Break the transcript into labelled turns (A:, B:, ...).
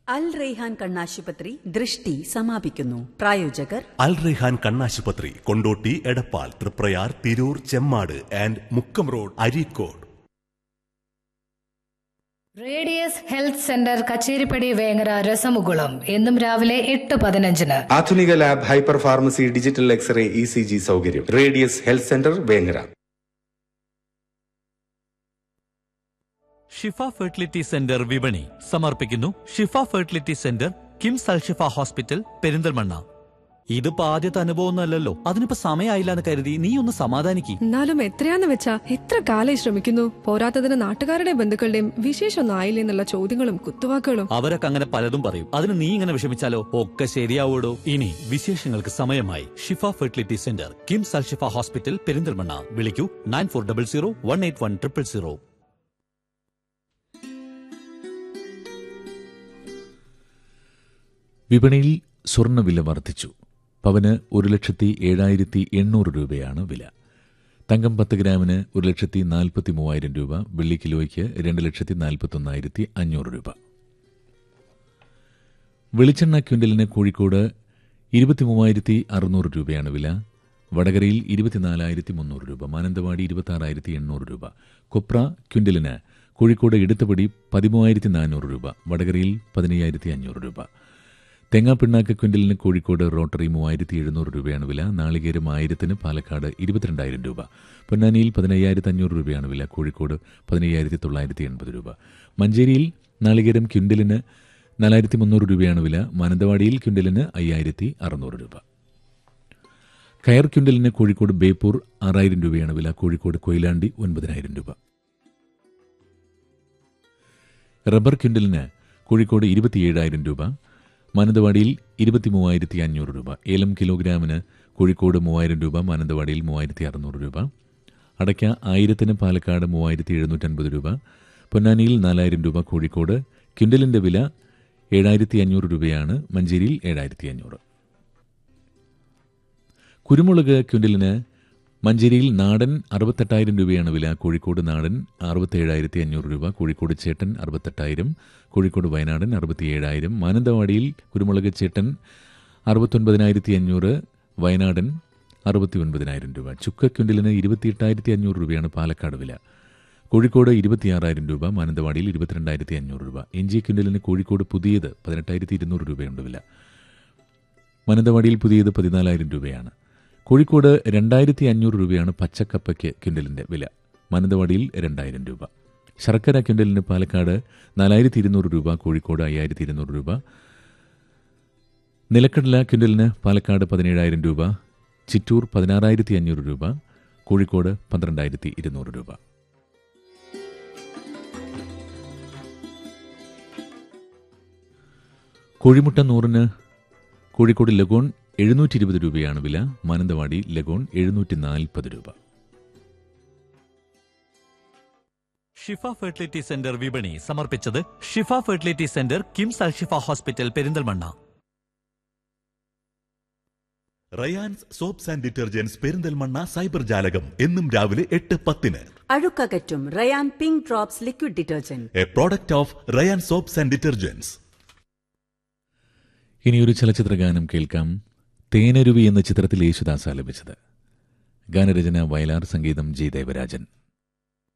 A: അൽ റെയ്ഹാൻ കണ്ണാശുപത്രി ദൃഷ്ടി സമാപിക്കുന്നു പ്രായോജകർ
B: അൽ റെഹാൻ കണ്ണാശുപത്രി Kondotty Edappal Triprayar Tirur Chemmad and Mukkam road Areekode
C: radius health centre Kacheripadi Vengara Rasamukulam എന്നും രാവിലെ എട്ട് പതിനഞ്ചിന്
D: ആധുനിക lab hyper pharmacy digital x ray E C G സൗകര്യം radius health centre Vengara
E: Shifa fertility centre വിപണി സമർപ്പിക്കുന്നു Shifa fertility centre KIMS Alshifa hospital Perinthalmanna ഇതിപ്പോ ആദ്യത്തെ അനുഭവമൊന്നുമല്ലല്ലോ അതിനിപ്പോ സമയമായില്ല എന്ന് കരുതി നീ ഒന്ന് സമാധാനിക്ക്
F: എന്നാലും എത്രയാന്ന് വെച്ചാ എത്ര കാലം ശ്രമിക്കുന്നു പോരാത്തതിന് നാട്ടുകാരുടെയും ബന്ധുക്കളുടെയും വിശേഷമൊന്നും ആയില്ലേ എന്നുള്ള ചോദ്യങ്ങളും കുത്തുവാക്കുകളും
E: അവരൊക്കെ അങ്ങനെ പലതും പറയും അതിന് നീ ഇങ്ങനെ വിഷമിച്ചാലോ ഒക്കെ ശരിയാവൂടോ ഇനി വിശേഷങ്ങൾക്ക് സമയമായി Shifa fertility centre KIMS Alshifa hospital Perinthalmanna വിളിക്കൂ nine four double zero one eight one triple zero
G: വിപണിയിൽ സ്വർണ്ണവില വർദ്ധിച്ചു പവന് ഒരു ലക്ഷത്തി ഏഴായിരത്തി എണ്ണൂറ് രൂപയാണ് വില തങ്കം പത്ത് ഗ്രാമിന് ഒരു ലക്ഷത്തി നാൽപ്പത്തി മൂവായിരം രൂപ വെള്ളി കിലോയ്ക്ക് രണ്ട് ലക്ഷത്തി നാൽപ്പത്തൊന്നായിരത്തി അഞ്ഞൂറ് രൂപ വെളിച്ചെണ്ണ ക്വിൻ്റലിന് കോഴിക്കോട് ഇരുപത്തി മൂവായിരത്തി അറുന്നൂറ് രൂപയാണ് വില വടകരയിൽ ഇരുപത്തിനാലായിരത്തി മുന്നൂറ് രൂപ മാനന്തവാടി ഇരുപത്തി എണ്ണൂറ് രൂപ കൊപ്ര ക്വിൻ്റലിന് കോഴിക്കോട് എടുത്തപടി പതിമൂവായിരത്തി നാനൂറ് രൂപ വടകരയിൽ പതിനയ്യായിരത്തി അഞ്ഞൂറ് രൂപ തേങ്ങാപ്പിണ്ണാക്ക് ക്വിൻ്റലിന് കോഴിക്കോട് റോട്ടറി മൂവായിരത്തി എഴുന്നൂറ് രൂപയാണ് വില നാളികേരം ആയിരത്തിന് പാലക്കാട് ഇരുപത്തിരണ്ടായിരം രൂപ പൊന്നാനിയിൽ പതിനയ്യായിരത്തി അഞ്ഞൂറ് രൂപയാണ് വില കോഴിക്കോട് പതിനയ്യായിരത്തി തൊള്ളായിരത്തി എൺപത് രൂപ മഞ്ചേരിയിൽ നാളികേരം ക്വിൻ്റലിന് നാലായിരത്തി മുന്നൂറ് രൂപയാണ് വില മാനന്തവാടിയിൽ ക്വിൻ്റലിന് അയ്യായിരത്തി അറുന്നൂറ് രൂപ കയർ ക്വിൻ്റലിന് കോഴിക്കോട് ബേപ്പൂർ ആറായിരം രൂപയാണ് വില കോഴിക്കോട് കൊയിലാണ്ടി ഒൻപതിനായിരം രൂപ റബ്ബർ ക്വിൻ്റലിന് കോഴിക്കോട് ഇരുപത്തിയേഴായിരം രൂപ മാനന്തവാടിയിൽ ഇരുപത്തി മൂവായിരത്തി അഞ്ഞൂറ് രൂപ ഏലം കിലോഗ്രാമിന് കോഴിക്കോട് മൂവായിരം രൂപ മാനന്തവാടിയിൽ മൂവായിരത്തി അറുന്നൂറ് രൂപ അടയ്ക്ക ആയിരത്തിന് പാലക്കാട് മൂവായിരത്തി എഴുന്നൂറ്റൻപത് രൂപ പൊന്നാനിയിൽ നാലായിരം രൂപ കോഴിക്കോട് ക്വിൻ്റലിന്റെ വില ഏഴായിരത്തി അഞ്ഞൂറ് രൂപയാണ് മഞ്ചേരിയിൽ ഏഴായിരത്തി അഞ്ഞൂറ് കുരുമുളക് ക്വിൻ്റലിന് മഞ്ചേരിയിൽ നാടൻ അറുപത്തെട്ടായിരം രൂപയാണ് വില കോഴിക്കോട് നാടൻ അറുപത്തേഴായിരത്തി അഞ്ഞൂറ് രൂപ കോഴിക്കോട് ചേട്ടൻ അറുപത്തെട്ടായിരം കോഴിക്കോട് വയനാടൻ അറുപത്തിയേഴായിരം മാനന്തവാടിയിൽ കുരുമുളക് ചേട്ടൻ അറുപത്തൊൻപതിനായിരത്തി അഞ്ഞൂറ് വയനാടൻ അറുപത്തി ഒൻപതിനായിരം രൂപ ചുക്ക ക്വിൻ്റലിന് ഇരുപത്തിയെട്ടായിരത്തി അഞ്ഞൂറ് രൂപയാണ് പാലക്കാട് വില കോഴിക്കോട് ഇരുപത്തിയാറായിരം രൂപ മാനന്തവാടിയിൽ ഇരുപത്തിരണ്ടായിരത്തി അഞ്ഞൂറ് രൂപ ഇഞ്ചി ക്വിൻ്റലിന് കോഴിക്കോട് പുതിയത് പതിനെട്ടായിരത്തി ഇരുന്നൂറ് രൂപയുണ്ട് വില മാനന്തവാടിയിൽ പുതിയത് പതിനാലായിരം രൂപയാണ് കോഴിക്കോട് രണ്ടായിരത്തി അഞ്ഞൂറ് രൂപയാണ് പച്ചക്കപ്പയ്ക്ക് ക്വിൻ്റലിന്റെ വില മാനന്തവാടിയിൽ രണ്ടായിരം രൂപ ശർക്കര ക്വിൻ്റലിന് പാലക്കാട് നാലായിരത്തി ഇരുന്നൂറ് രൂപ കോഴിക്കോട് അയ്യായിരത്തി ഇരുന്നൂറ് രൂപ നിലക്കടല ക്വിൻ്റലിന് പാലക്കാട് പതിനേഴായിരം രൂപ ചിറ്റൂർ പതിനാറായിരത്തി അഞ്ഞൂറ് രൂപ കോഴിക്കോട് പന്ത്രണ്ടായിരത്തി ഇരുന്നൂറ് രൂപ കോഴിമുട്ട നൂറിന് കോഴിക്കോട് ലഗോൺ എഴുന്നൂറ്റി ഇരുപത് രൂപയാണ് വില മാനന്തവാടി ലഗോൺ എഴുന്നൂറ്റി നാൽപ്പത് രൂപ
E: ഷിഫ ഫെർട്ടിലിറ്റി സെന്റർ വിപണി സമർപ്പിച്ചത് Shifa fertility centre KIMS Alshifa hospital Perinthalmanna
B: Rayan's soaps and detergents Perinthalmanna cyber ജാലകം എന്നും രാവിലെ എട്ട് പത്തിന്
A: അഴുക്കകറ്റും Rayan pink drops liquid detergent
B: a product of Rayan soaps and detergents
G: ഇനിയൊരു ചലച്ചിത്ര ഗാനം കേൾക്കാം തേനരുവി എന്ന ചിത്രത്തിൽ യേശുദാസ് ആലപിച്ചത് ഗാനരചന വയലാർ സംഗീതം ജി ദേവരാജൻ